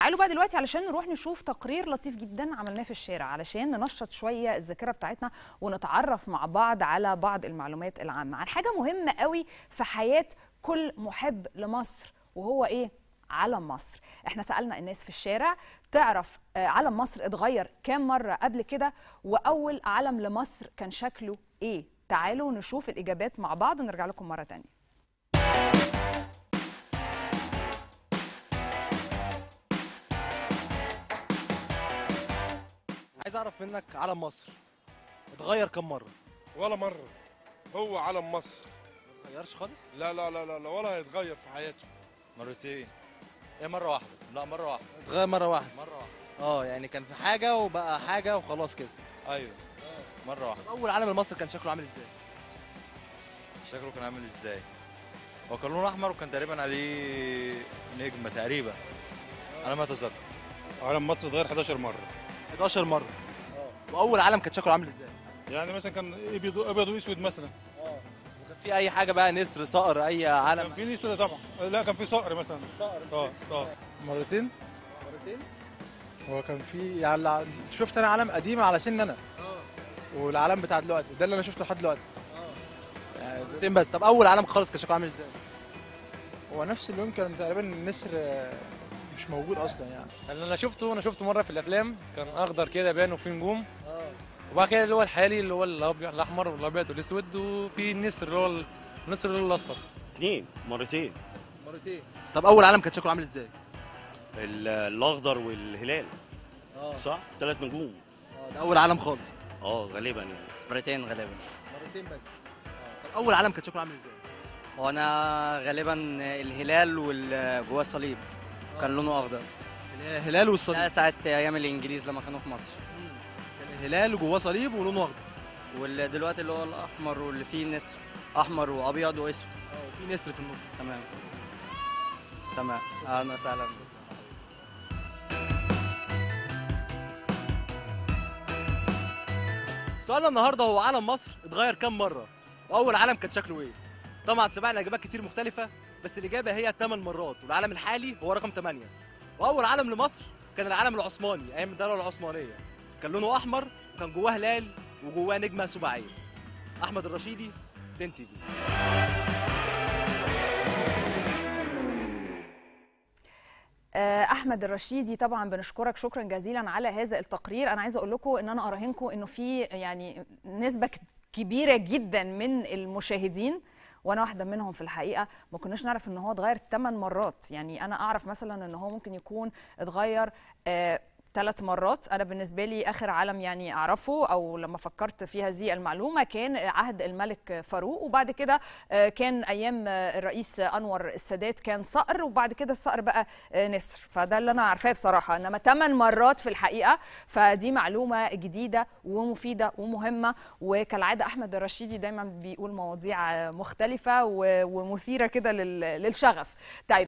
تعالوا بقى دلوقتي علشان نروح نشوف تقرير لطيف جدا عملناه في الشارع علشان ننشط شويه الذاكره بتاعتنا ونتعرف مع بعض على بعض المعلومات العامه عن حاجه مهمه قوي في حياه كل محب لمصر وهو ايه علم مصر احنا سالنا الناس في الشارع تعرف آه، علم مصر اتغير كام مره قبل كده واول علم لمصر كان شكله ايه تعالوا نشوف الاجابات مع بعض ونرجع لكم مره تانية عايز اعرف منك علم مصر اتغير كم مره ولا مرة هو علم مصر ما اتغيرش خالص لا لا لا لا, لا ولا هيتغير في حياته مرتين ايه مره واحده لا مره واحده اتغير مره واحده مره واحده اه يعني كان في حاجه وبقى حاجه وخلاص كده ايوه مره واحده اول علم لمصر كان شكله عامل ازاي شكله كان عامل ازاي هو كان لونه احمر وكان تقريبا عليه نجمه تقريبا على ما اتذكر علم مصر اتغير 11 مره 11 مره واول علم كان شكله عامل ازاي يعني مثلا كان ابيض ابيض واسود مثلا وكان في اي حاجه بقى نسر صقر اي كان علم في نسر طبعا لا كان في صقر مثلا صقر اه اه مرتين مرتين هو كان في يعني شفت انا علم قديم على سن انا اه والعلم بتاع دلوقتي ده اللي انا شفته لحد دلوقتي اه مرتين بس طب اول علم خالص كان شكله عامل ازاي هو نفس اللون كان تقريبا النسر آه، مش موجود اصلا يعني اللي انا شفته انا شفته مره في الافلام كان اخضر كده باين وفيه نجوم اه وبعد كده اللي هو الحالي اللي هو الابيض الاحمر والابيض والاسود وفي النسر اللي هو النسر اللي هو الاصفر اثنين مرتين مرتين طب اول علم كان شكله عامل ازاي ال- الاخضر والهلال اه صح ثلاث نجوم ده اول علم خالص اه غالبا يعني مرتين غالبا مرتين بس طب اول علم كان شكله عامل ازاي هو انا غالبا الهلال والجواه صليب كان لونه اخضر الهلال والصليب ده ساعه ايام الانجليز لما كانوا في مصر كان الهلال وجواه صليب ولونه اخضر ودلوقتي اللي هو الاحمر واللي فيه نسر احمر وابيض واسود اه وفي نسر في النص تمام تمام اهلا وسهلا سؤالنا النهارده هو علم مصر اتغير كام مره واول علم كان شكله ايه طبعا سمعنا اجابات كتير مختلفه بس الاجابه هي 8 مرات والعلم الحالي هو رقم 8 واول علم لمصر كان العلم العثماني ايام الدوله العثمانيه كان لونه احمر وكان جواه هلال وجواه نجمه سباعيه احمد الرشيدي تن تي في آه، احمد الرشيدي طبعا بنشكرك شكرا جزيلا على هذا التقرير انا عايزه اقول لكم ان انا اراهنكم انه في يعني نسبه ك- كبيره جدا من المشاهدين وانا واحده منهم في الحقيقه ما كناش نعرف ان هو اتغير 8 مرات يعني انا اعرف مثلا ان هو ممكن يكون اتغير آه ثلاث مرات انا بالنسبه لي اخر علم يعني اعرفه او لما فكرت في هذه المعلومه كان عهد الملك فاروق وبعد كده آه، كان ايام آه، الرئيس انور السادات كان صقر وبعد كده الصقر بقى آه، نسر فده اللي انا عارفاه بصراحه انما ثمان مرات في الحقيقه فدي معلومه جديده ومفيده ومهمه وكالعاده احمد الرشيدي دايما بيقول مواضيع آه، مختلفه و- ومثيره كده لل- للشغف طيب